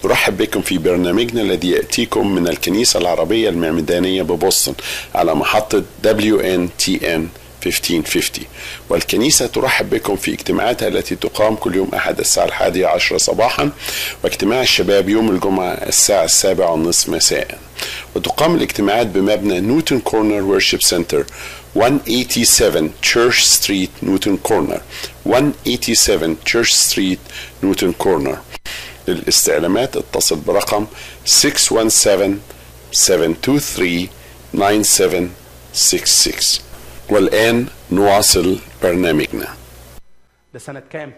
نرحب بكم في برنامجنا الذي يأتيكم من الكنيسة العربية المعمدانية ببoston على محطة WNTN 1550 والكنيسة ترحب بكم في اجتماعاتها التي تقام كل يوم أحد الساعة الحادية عشرة صباحا واجتماع الشباب يوم الجمعة الساعة السابعة والنصف مساء وتقام الاجتماعات بمبنى نيوتن كورنر ورشيب سنتر 187 تشيرش ستريت نيوتن كورنر 187 تشيرش ستريت نيوتن كورنر للاستعلامات اتصل برقم 617 723 9766 والآن نواصل برنامجنا ده سنة كام؟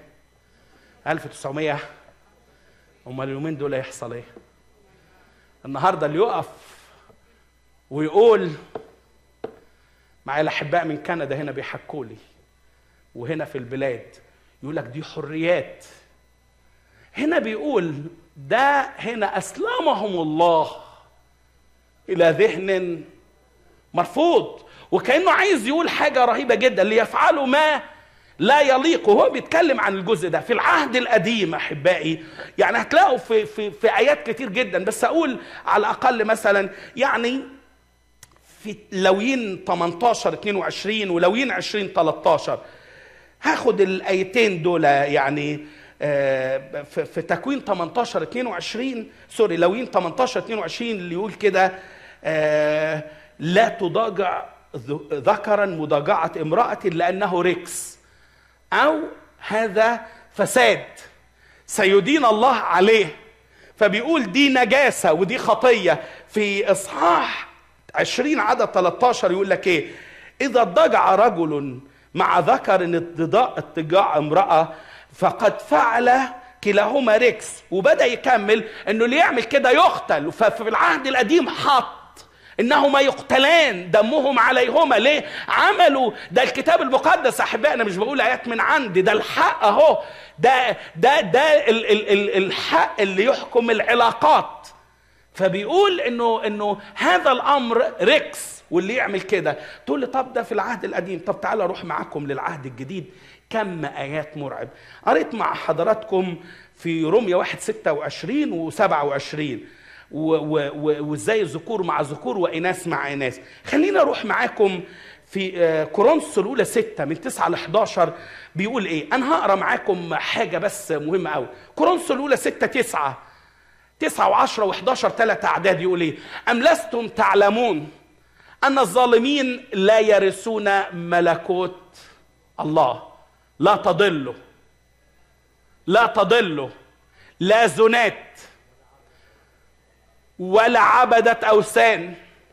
1900 امال اليومين دول هيحصل ايه؟ النهارده اللي يقف ويقول معايا الاحباء من كندا هنا بيحكوا لي وهنا في البلاد يقول لك دي حريات هنا بيقول ده هنا اسلمهم الله الى ذهن مرفوض وكانه عايز يقول حاجه رهيبه جدا ليفعلوا ما لا يليق وهو بيتكلم عن الجزء ده في العهد القديم احبائي يعني هتلاقوا في في في ايات كتير جدا بس اقول على الاقل مثلا يعني في لويين 18 22 ولويين 20 13 هاخد الايتين دول يعني آه، في في تكوين 18 22 سوري لويين 18 22 اللي يقول كده آه، لا تضاجع ذ- ذكرا مضاجعة امرأة لأنه ركس أو هذا فساد سيدين الله عليه فبيقول دي نجاسة ودي خطية في إصحاح 20 عدد 13 يقول لك إيه إذا اضطجع رجل مع ذكر اضطجاع اضطجاع امرأة فقد فعل كلاهما ركس وبدأ يكمل إنه اللي يعمل كده يقتل ففي العهد القديم حط انهما يقتلان دمهم عليهما ليه عملوا ده الكتاب المقدس احبائي انا مش بقول ايات من عندي ده الحق اهو ده ده ده ال ال ال الحق اللي يحكم العلاقات فبيقول انه انه هذا الامر ركس واللي يعمل كده تقول لي طب ده في العهد القديم طب تعالى اروح معاكم للعهد الجديد كم ايات مرعب قريت مع حضراتكم في روميا 1 26 و27 و- و- و- وازاي ذكور مع ذكور واناث مع اناث خلينا اروح معاكم في آه، كورنثوس الاولى 6 من 9 ل 11 بيقول ايه انا هقرا معاكم حاجه بس مهمه قوي كورنثوس الاولى 6 9 9 و10 و11 ثلاث اعداد يقول ايه ام لستم تعلمون ان الظالمين لا يرثون ملكوت الله لا تضلوا لا تضلوا لا زنات ولا عبدة أوثان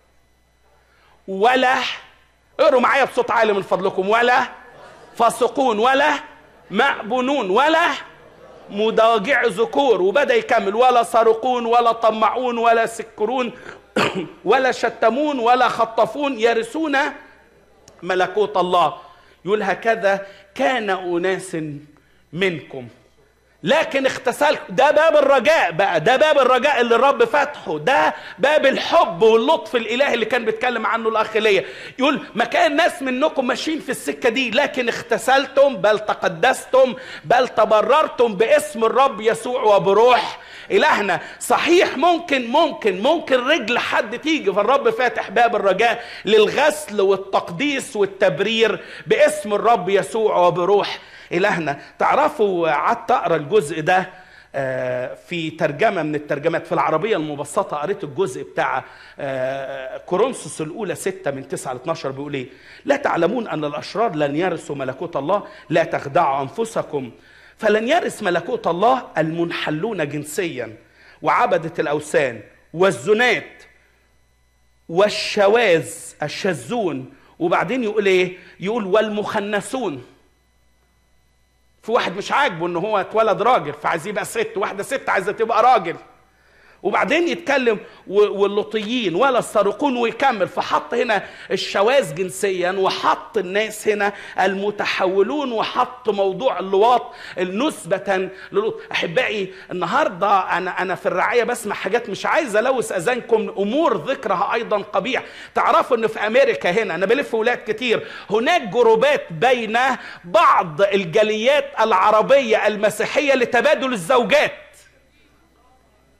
ولا اقروا معايا بصوت عالي من فضلكم ولا فاسقون ولا مأبونون ولا مضاجع ذكور وبدأ يكمل ولا سرقون ولا طمعون ولا سكرون ولا شتمون ولا خطفون يرثون ملكوت الله يقول هكذا كان أناس منكم لكن اختسال ده باب الرجاء بقى ده باب الرجاء اللي الرب فتحه ده باب الحب واللطف الالهي اللي كان بيتكلم عنه الاخ ليا يقول ما كان ناس منكم ماشيين في السكه دي لكن اختسلتم بل تقدستم بل تبررتم باسم الرب يسوع وبروح الهنا صحيح ممكن ممكن ممكن رجل حد تيجي فالرب فاتح باب الرجاء للغسل والتقديس والتبرير باسم الرب يسوع وبروح إلهنا تعرفوا قعدت أقرأ الجزء ده آه، في ترجمة من الترجمات في العربية المبسطة قريت الجزء بتاع آه، كورنثوس الأولى 6 من 9 ل 12 بيقول إيه لا تعلمون أن الأشرار لن يرثوا ملكوت الله لا تخدعوا أنفسكم فلن يرث ملكوت الله المنحلون جنسيا وعبدة الأوثان والزنات والشواذ الشاذون وبعدين يقول ايه يقول والمخنثون في واحد مش عاجبه ان هو اتولد راجل فعايز يبقى ست واحده ست عايزه تبقى راجل وبعدين يتكلم و- واللوطيين ولا السارقون ويكمل فحط هنا الشواذ جنسيا وحط الناس هنا المتحولون وحط موضوع اللواط نسبة للوط احبائي النهارده انا انا في الرعايه بسمع حاجات مش عايز الوث اذانكم امور ذكرها ايضا قبيح تعرفوا ان في امريكا هنا انا بلف ولاد كتير هناك جروبات بين بعض الجاليات العربيه المسيحيه لتبادل الزوجات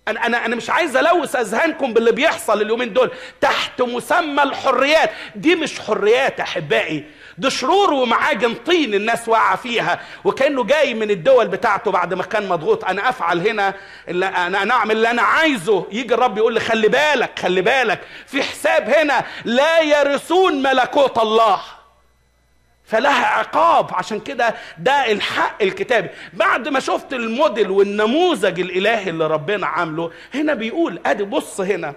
انا انا انا مش عايز الوث اذهانكم باللي بيحصل اليومين دول تحت مسمى الحريات دي مش حريات احبائي ده شرور ومعاجن طين الناس واقعه فيها وكانه جاي من الدول بتاعته بعد ما كان مضغوط انا افعل هنا اللي انا انا اعمل اللي انا عايزه يجي الرب يقول لي خلي بالك خلي بالك في حساب هنا لا يرثون ملكوت الله فلها عقاب عشان كده ده الحق الكتابي بعد ما شفت الموديل والنموذج الالهي اللي ربنا عامله هنا بيقول ادي بص هنا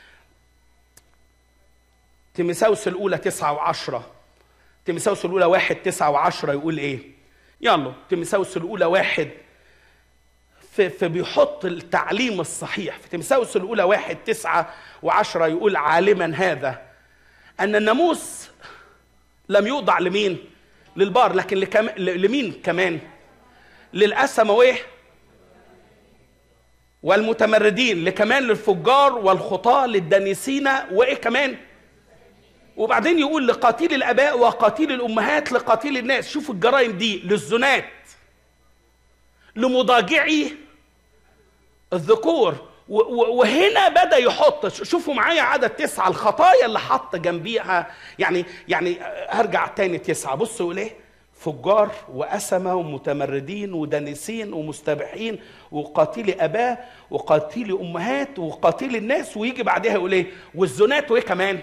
تيمساوس الاولى تسعة وعشرة تيمساوس الاولى واحد تسعة وعشرة يقول ايه يلا تيمساوس الاولى واحد في, في بيحط التعليم الصحيح في تيمساوس الاولى واحد تسعة وعشرة يقول عالما هذا ان الناموس لم يوضع لمين للبار لكن لكم... لمين كمان للأسمة وايه والمتمردين لكمان للفجار والخطاة للدنيسين وايه كمان وبعدين يقول لقاتل الاباء وقاتل الامهات لقاتل الناس شوفوا الجرائم دي للزنات لمضاجعي الذكور وهنا بدا يحط شوفوا معايا عدد تسعه الخطايا اللي حط جنبيها يعني يعني هرجع تاني تسعه بصوا يقول ايه فجار وأسمة ومتمردين ودنسين ومستبحين وقاتلي أباه وقاتلي أمهات وقاتلي الناس ويجي بعدها يقول إيه والزنات وإيه كمان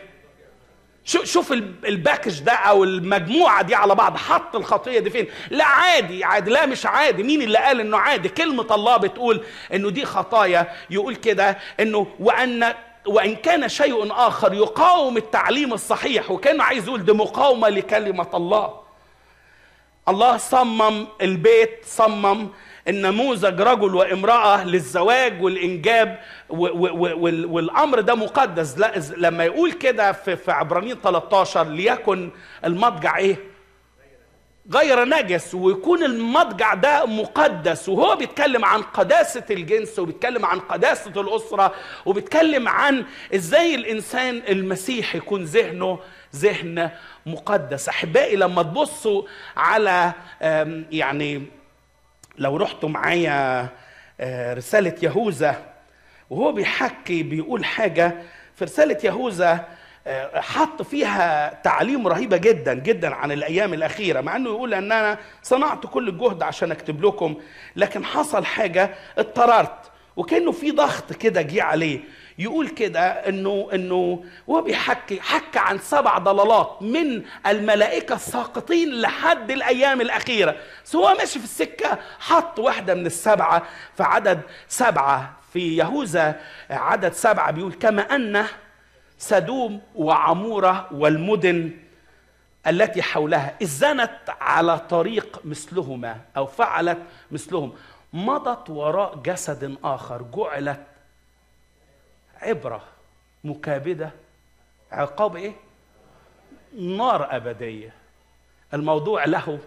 شوف الباكج ده او المجموعه دي على بعض حط الخطيه دي فين لا عادي عادي لا مش عادي مين اللي قال انه عادي كلمه الله بتقول انه دي خطايا يقول كده انه وان وان كان شيء اخر يقاوم التعليم الصحيح وكانه عايز يقول دي مقاومه لكلمه الله الله صمم البيت صمم النموذج رجل وامرأة للزواج والإنجاب والأمر ده مقدس لما يقول كده في عبرانيين 13 ليكن المضجع إيه؟ غير نجس ويكون المضجع ده مقدس وهو بيتكلم عن قداسة الجنس وبيتكلم عن قداسة الأسرة وبيتكلم عن إزاي الإنسان المسيحي يكون ذهنه ذهن مقدس أحبائي لما تبصوا على يعني لو رحتوا معايا رسالة يهوذا وهو بيحكي بيقول حاجة في رسالة يهوذا حط فيها تعليم رهيبة جدا جدا عن الأيام الأخيرة مع أنه يقول أن أنا صنعت كل الجهد عشان أكتب لكم لكن حصل حاجة اضطررت وكأنه في ضغط كده جه عليه يقول كده انه انه وهو بيحكي حكى عن سبع ضلالات من الملائكه الساقطين لحد الايام الاخيره بس هو ماشي في السكه حط واحده من السبعه في عدد سبعه في يهوذا عدد سبعه بيقول كما ان سدوم وعموره والمدن التي حولها إذ زنت على طريق مثلهما أو فعلت مثلهم مضت وراء جسد آخر جعلت عبرة مكابدة عقاب ايه نار أبدية الموضوع له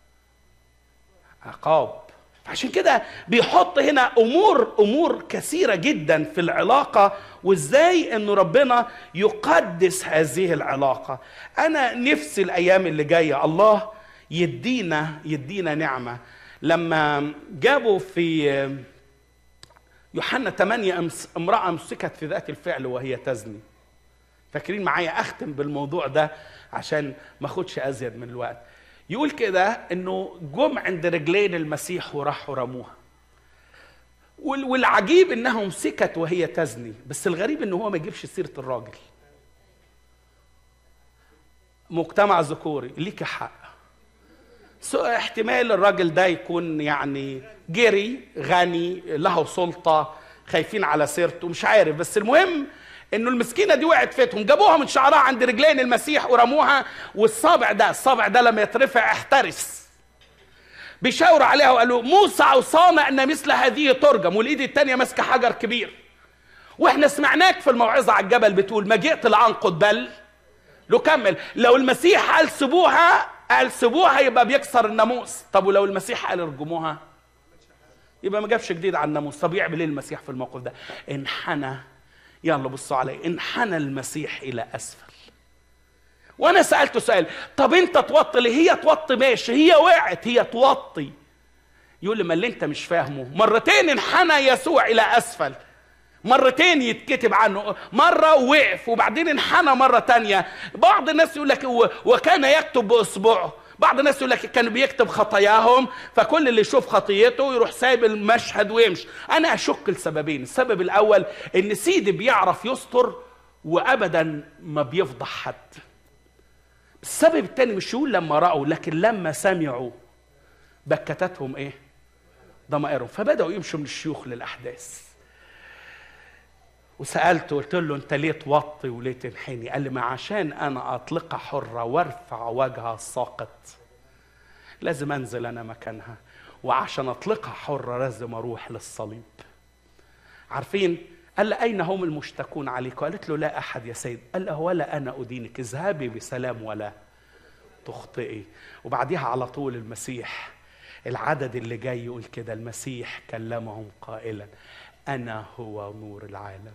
عقاب عشان كده بيحط هنا امور امور كثيره جدا في العلاقه وازاي ان ربنا يقدس هذه العلاقه انا نفسي الايام اللي جايه الله يدينا يدينا نعمه لما جابوا في يوحنا 8 امرأة امسكت في ذات الفعل وهي تزني فاكرين معايا اختم بالموضوع ده عشان ما اخدش ازيد من الوقت يقول كده انه جم عند رجلين المسيح وراحوا رموها والعجيب انها امسكت وهي تزني بس الغريب ان هو ما يجيبش سيره الراجل مجتمع ذكوري ليك حق احتمال الراجل ده يكون يعني جري غني له سلطة خايفين على سيرته مش عارف بس المهم انه المسكينه دي وقعت فيتهم جابوها من شعرها عند رجلين المسيح ورموها والصابع ده الصابع ده لما يترفع احترس بيشاوروا عليها وقالوا موسى اوصانا ان مثل هذه ترجم والايد التانية ماسكه حجر كبير واحنا سمعناك في الموعظه على الجبل بتقول ما جئت لانقض بل لو كمل لو المسيح قال سيبوها قال سيبوها يبقى بيكسر الناموس طب ولو المسيح قال ارجموها يبقى ما جابش جديد على الناموس طب يعمل ايه المسيح في الموقف ده انحنى يلا بصوا عليه انحنى المسيح الى اسفل وانا سالته سؤال طب انت توطي ليه هي توطي ماشي هي وقعت هي توطي يقول لي ما اللي انت مش فاهمه مرتين انحنى يسوع الى اسفل مرتين يتكتب عنه مرة وقف وبعدين انحنى مرة تانية بعض الناس يقول لك و- وكان يكتب بإصبعه بعض الناس يقول لك كان بيكتب خطاياهم فكل اللي يشوف خطيته يروح سايب المشهد ويمشي انا اشك لسببين السبب الاول ان سيدي بيعرف يستر وابدا ما بيفضح حد السبب الثاني مش يقول لما راوا لكن لما سمعوا بكتتهم ايه ضمائرهم فبداوا يمشوا من الشيوخ للاحداث وسالته قلت له انت ليه توطي وليه تنحني قال لي ما عشان انا اطلقها حره وارفع وجهها الساقط لازم انزل انا مكانها وعشان اطلقها حره لازم اروح للصليب عارفين قال لي اين هم المشتكون عليك قالت له لا احد يا سيد قال له ولا انا ادينك اذهبي بسلام ولا تخطئي وبعديها على طول المسيح العدد اللي جاي يقول كده المسيح كلمهم قائلا انا هو نور العالم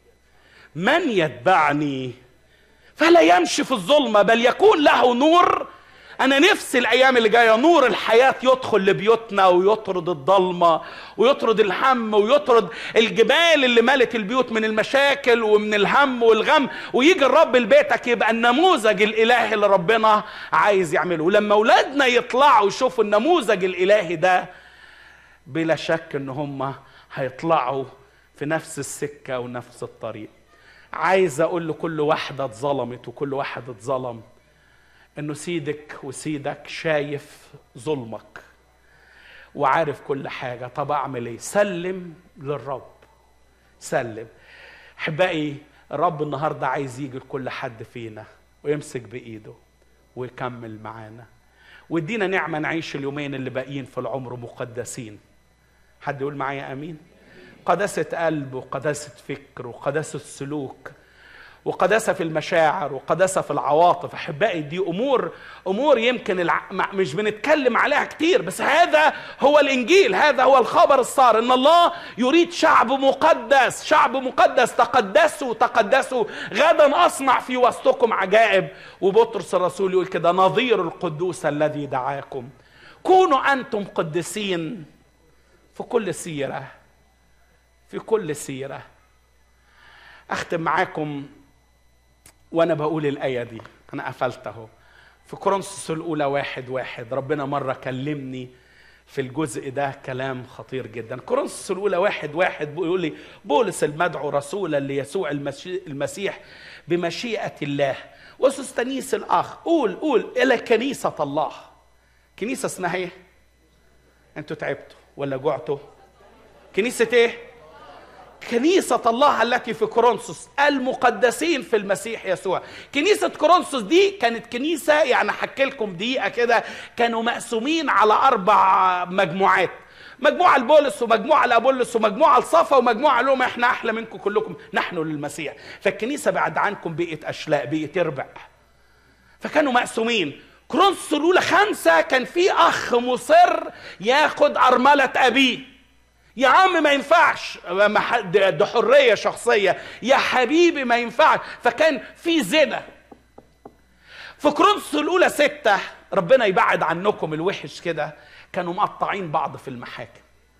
من يتبعني فلا يمشي في الظلمه بل يكون له نور انا نفسي الايام اللي جايه نور الحياه يدخل لبيوتنا ويطرد الضلمه ويطرد الهم ويطرد الجبال اللي ملت البيوت من المشاكل ومن الهم والغم ويجي الرب لبيتك يبقى النموذج الالهي اللي ربنا عايز يعمله ولما اولادنا يطلعوا يشوفوا النموذج الالهي ده بلا شك ان هم هيطلعوا في نفس السكه ونفس الطريق عايز اقول لكل واحده اتظلمت وكل واحد اتظلم انه سيدك وسيدك شايف ظلمك وعارف كل حاجه طب اعمل ايه سلم للرب سلم احبائي الرب النهارده عايز يجي لكل حد فينا ويمسك بايده ويكمل معانا ويدينا نعمه نعيش اليومين اللي باقيين في العمر مقدسين حد يقول معايا امين قداسه قلب وقداسه فكر وقداسه سلوك وقداسه في المشاعر وقداسه في العواطف احبائي دي امور امور يمكن الع... مش بنتكلم عليها كتير بس هذا هو الانجيل هذا هو الخبر الصار ان الله يريد شعب مقدس شعب مقدس تقدسوا تقدسوا غدا اصنع في وسطكم عجائب وبطرس الرسول يقول كده نظير القدوس الذي دعاكم كونوا انتم قدسين في كل سيره في كل سيره اختم معاكم وانا بقول الايه دي انا قفلت اهو في كورنثوس الاولى واحد واحد ربنا مره كلمني في الجزء ده كلام خطير جدا كورنثوس الاولى واحد واحد بيقول لي بولس المدعو رسولا ليسوع المسيح بمشيئه الله وسستنيس الاخ قول قول الى كنيسه الله كنيسه اسمها ايه انتوا تعبتوا ولا جعتوا كنيسه ايه كنيسة الله التي في كورنثوس المقدسين في المسيح يسوع كنيسة كورنثوس دي كانت كنيسة يعني حكي لكم دقيقة كده كانوا مقسومين على أربع مجموعات مجموعة لبولس ومجموعة لأبولس ومجموعة لصفا ومجموعة لهم احنا أحلى منكم كلكم نحن للمسيح فالكنيسة بعد عنكم بقت أشلاء بقت يربع فكانوا مقسومين كورنثوس الأولى خمسة كان في أخ مصر ياخد أرملة أبيه يا عم ما ينفعش ده حريه شخصيه يا حبيبي ما ينفعش فكان في زنا في كورنثوس الاولى ستة ربنا يبعد عنكم الوحش كده كانوا مقطعين بعض في المحاكم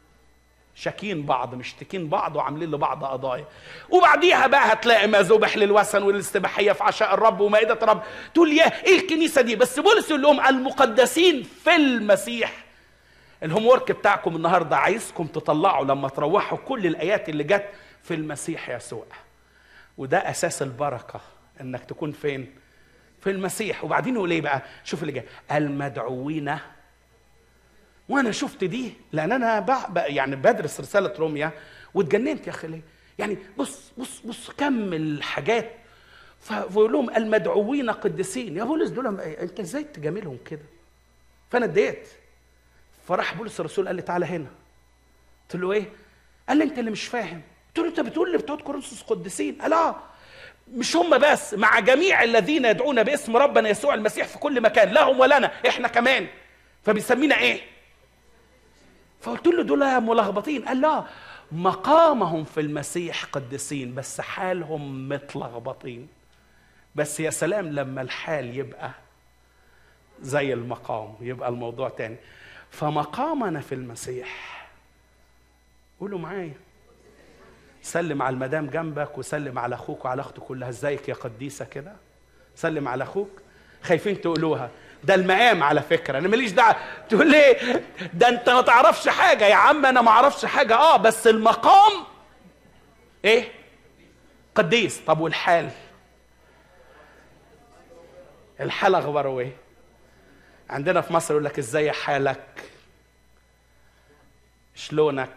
شاكين بعض مشتكين بعض وعاملين لبعض قضايا وبعديها بقى هتلاقي ما ذبح للوثن والاستباحيه في عشاء الرب ومائده الرب تقول يا ايه الكنيسه دي بس بولس يقول لهم المقدسين في المسيح الهوم ورك بتاعكم النهارده عايزكم تطلعوا لما تروحوا كل الايات اللي جت في المسيح يسوع وده اساس البركه انك تكون فين في المسيح وبعدين يقول ايه بقى شوف اللي جاي المدعوين وانا شفت دي لان انا بقى يعني بدرس رساله روميا واتجننت يا اخي ليه يعني بص بص بص كم الحاجات فبقول لهم المدعوين قديسين يا بولس دول انت ازاي تجاملهم كده فانا اتضايقت فراح بولس الرسول قال لي تعالى هنا قلت له ايه قال لي انت اللي مش فاهم قلت له انت بتقول لي بتوع كورنثوس قديسين قال اه مش هم بس مع جميع الذين يدعون باسم ربنا يسوع المسيح في كل مكان لهم ولنا احنا كمان فبيسمينا ايه فقلت له دول ملخبطين قال لا مقامهم في المسيح قديسين بس حالهم متلخبطين بس يا سلام لما الحال يبقى زي المقام يبقى الموضوع تاني فمقامنا في المسيح قولوا معايا سلم على المدام جنبك وسلم على اخوك وعلى اخته كلها ازيك يا قديسه كده سلم على اخوك خايفين تقولوها ده المقام على فكره انا ماليش دعوه تقول ليه ده انت ما تعرفش حاجه يا عم انا ما اعرفش حاجه اه بس المقام ايه قديس طب والحال الحال اخباره ايه عندنا في مصر يقول لك ازاي حالك شلونك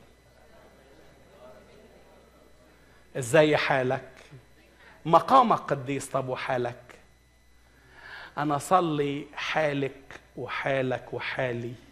ازاي حالك مقامك قديس طب وحالك انا اصلي حالك وحالك وحالي